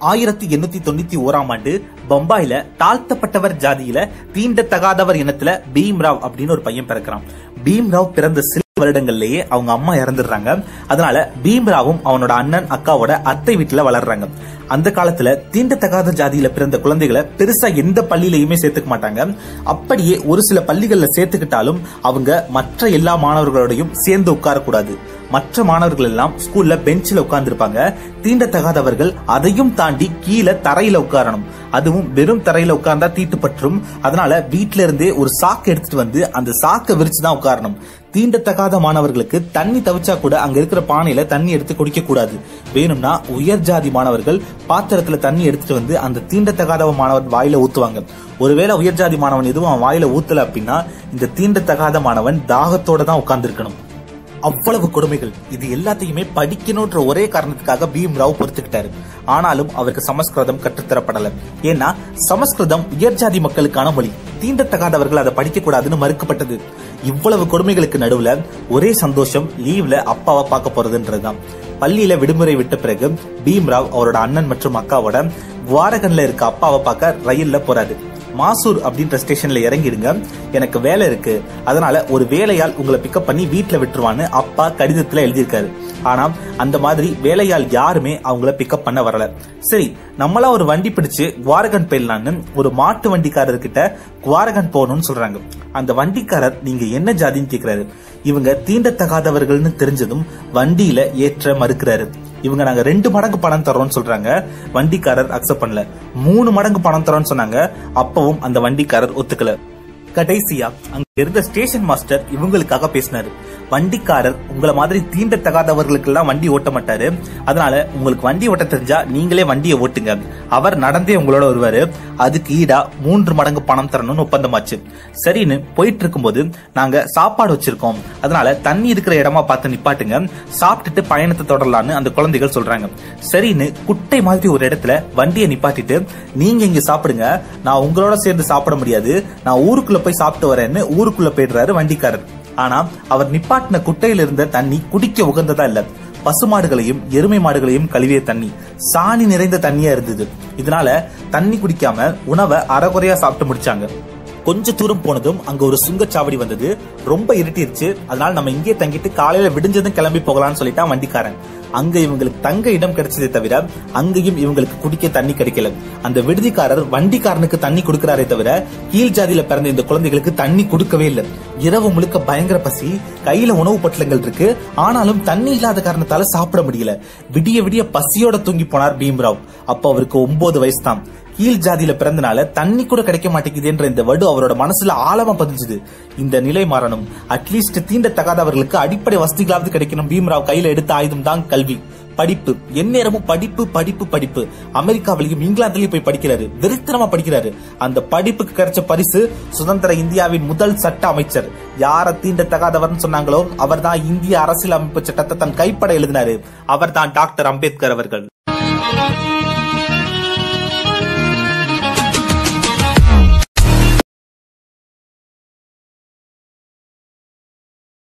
ஆயிரத்தி எண்ணூத்தி தொண்ணூத்தி ஓராம் ஆண்டு பம்பாயில தாழ்த்தப்பட்டவர் ஜாதியில தீண்டத்தகாதவர் இனத்துல பீம்ராவ் அப்படின்னு ஒரு பையன் பிறக்கிறான் பீம்ராவ் பிறந்த சில வருடங்கள்லயே அவங்க அம்மா இறந்துடுறாங்க அதனால பீம்ராவும் அவனோட அண்ணன் அக்காவோட அத்தை வீட்டுல வளர்றாங்க அந்த காலத்துல தீண்டத்தகாத ஜாதியில பிறந்த குழந்தைகளை பெருசா எந்த பள்ளியிலயுமே சேர்த்துக்க மாட்டாங்க அப்படியே ஒரு சில பள்ளிகள்ல சேர்த்துக்கிட்டாலும் அவங்க மற்ற எல்லா மாணவர்களோடையும் சேர்ந்து உட்காரக்கூடாது மற்ற மாணவர்கள் எல்லாம் ஸ்கூல்ல பெஞ்சில உட்கார்ந்துருப்பாங்க தீண்டத்தகாதவர்கள் அதையும் தாண்டி கீழே தரையில உட்காரணும் அதுவும் வெறும் தரையில உட்கார்ந்தா தீட்டுப்பற்றும் அதனால வீட்ல இருந்தே ஒரு சாக்கு எடுத்துட்டு வந்து அந்த சாக்கை விரிச்சுதான் உட்காரணும் தீண்டத்தகாத மாணவர்களுக்கு தண்ணி தவிச்சா கூட அங்க இருக்கிற பானையில தண்ணி எடுத்து குடிக்க கூடாது வேணும்னா உயர் ஜாதி மாணவர்கள் பாத்திரத்துல தண்ணி எடுத்துட்டு வந்து அந்த தீண்டத்தகாத மாணவன் வாயில ஊத்துவாங்க ஒருவேளை உயர் ஜாதி மாணவன் எதுவும் அவன் வாயில ஊத்தல அப்படின்னா இந்த தீண்டத்தகாத மாணவன் தாகத்தோட தான் உட்கார்ந்து இருக்கணும் அவ்வளவு கொடுமைகள் இது எல்லாத்தையுமே படிக்கணும்ன்ற ஒரே காரணத்துக்காக பீம் ராவ் பொறுத்துக்கிட்டாரு ஆனாலும் அவருக்கு சமஸ்கிருதம் கற்றுத்தரப்படல ஏன்னா சமஸ்கிருதம் உயர்ஜாதி மக்களுக்கான மொழி தீண்டத்தகாதவர்கள் அதை படிக்க கூடாதுன்னு மறுக்கப்பட்டது இவ்வளவு கொடுமைகளுக்கு நடுவுல ஒரே சந்தோஷம் லீவ்ல அப்பாவை பார்க்க போறதுன்றதுதான் பள்ளியில விடுமுறை விட்ட பிறகு பீம்ராவ் அவரோட அண்ணன் மற்றும் அக்காவோட குவாரகன்ல இருக்க அப்பாவை பார்க்க ரயில்ல போறாரு மாசூர் அப்படின்ற ஸ்டேஷன்ல இறங்கிடுங்க எனக்கு வேலை இருக்கு அதனால ஒரு வேலையால் உங்களை பிக்கப் பண்ணி வீட்டுல விட்டுருவான்னு அப்பா கடிதத்துல எழுதியிருக்காரு ஆனா அந்த மாதிரி வேலையால் யாருமே அவங்கள பிக்கப் பண்ண வரல சரி நம்மளா ஒரு வண்டி பிடிச்சு குவாரகன் போயிடலான்னு ஒரு மாட்டு வண்டிக்காரர் கிட்ட குவாரகன் போகணும்னு சொல்றாங்க அந்த வண்டிக்காரர் நீங்க என்ன ஜாதின்னு கேக்குறாரு இவங்க தீண்டத்தகாதவர்கள்னு தெரிஞ்சதும் வண்டியில ஏற்ற மறுக்கிறாரு இவங்க நாங்க ரெண்டு மடங்கு பணம் தரோம்னு சொல்றாங்க வண்டிக்காரர் அக்செப்ட் பண்ணல மூணு மடங்கு பணம் தரோம்னு சொன்னாங்க அப்பவும் அந்த வண்டிக்காரர் ஒத்துக்கல கடைசியா அங்க இருந்த ஸ்டேஷன் மாஸ்டர் இவங்களுக்காக பேசினாரு வண்டிக்காரர் உங்களை மாதிரி தீண்டத்தகாதவர்களுக்கு எல்லாம் வண்டி ஓட்ட மாட்டாரு அதனால உங்களுக்கு வண்டி ஓட்ட தெரிஞ்சா நீங்களே வண்டியை ஓட்டுங்க அவர் நடந்தே உங்களோட வருவாரு அதுக்கு ஈடா மூன்று மடங்கு பணம் தரணும்னு ஒப்பந்தமாச்சு சரின்னு போயிட்டு இருக்கும்போது நாங்க சாப்பாடு வச்சிருக்கோம் அதனால தண்ணி இருக்கிற இடமா பார்த்து நிப்பாட்டுங்க சாப்பிட்டுட்டு பயணத்தை தொடரலாம்னு அந்த குழந்தைகள் சொல்றாங்க சரின்னு குட்டை மாதிரி ஒரு இடத்துல வண்டியை நிப்பாட்டிட்டு நீங்க இங்க சாப்பிடுங்க நான் உங்களோட சேர்ந்து சாப்பிட முடியாது நான் ஊருக்குள்ள போய் சாப்பிட்டு வரேன்னு ஊருக்குள்ள போயிடுறாரு வண்டிக்காரர் ஆனா அவர் நிப்பாட்டின குட்டையில இருந்த தண்ணி குடிக்க உகந்ததா இல்ல பசுமாடுகளையும் எருமை மாடுகளையும் கழுவிய தண்ணி சாணி நிறைந்த தண்ணியா இருந்தது இதனால தண்ணி குடிக்காம உணவை அறகுறையா சாப்பிட்டு முடிச்சாங்க கொஞ்ச தூரம் போனதும் அங்க ஒரு சுங்கச்சாவடி வந்தது ரொம்ப இருட்டிருச்சு அதனால நம்ம இங்கே தங்கிட்டு காலையில விடிஞ்சதும் கிளம்பி போகலாம்னு சொல்லிட்டான் வண்டிக்காரன் அங்க இவங்களுக்கு தங்க இடம் கிடைச்சதே தவிர அங்கேயும் இவங்களுக்கு குடிக்க தண்ணி கிடைக்கல அந்த விடுதிக்காரர் வண்டிக்காரனுக்கு தண்ணி கொடுக்கறாரே தவிர கீழ் ஜாதியில பிறந்த இந்த குழந்தைகளுக்கு தண்ணி கொடுக்கவே இல்லை இரவு முழுக்க பயங்கர பசி கையில உணவு பட்டலங்கள் இருக்கு ஆனாலும் தண்ணி இல்லாத காரணத்தால சாப்பிட முடியல விடிய விடிய பசியோட தூங்கி போனார் பீம்ராவ் அப்ப அவருக்கு ஒன்பது வயசு தான் கீழ் ஜாதியில பிறந்தனால தண்ணி கூட கிடைக்க மாட்டேங்குதுன்ற இந்த வடு அவரோட மனசுல ஆழமா பதிஞ்சுது இந்த நிலை மாறணும் அட்லீஸ்ட் தீண்டத்தகாதவர்களுக்கு அடிப்படை வசதிகளாவது கிடைக்கணும் பீம்ராவ் கையில எடுத்த ஆயுதம் தான் கல்வி படிப்பு எந்நேரமும் படிப்பு படிப்பு படிப்பு அமெரிக்காவிலையும் இங்கிலாந்துலயும் போய் படிக்கிறாரு வெறித்தனமா படிக்கிறாரு அந்த படிப்புக்கு கிடைச்ச பரிசு சுதந்திர இந்தியாவின் முதல் சட்ட அமைச்சர் யார தீண்டத்தகாதவர்னு சொன்னாங்களோ அவர்தான் இந்திய அரசியல் அமைப்பு சட்டத்தை தன் கைப்பட எழுதினாரு அவர்தான் டாக்டர் அம்பேத்கர் அவர்கள்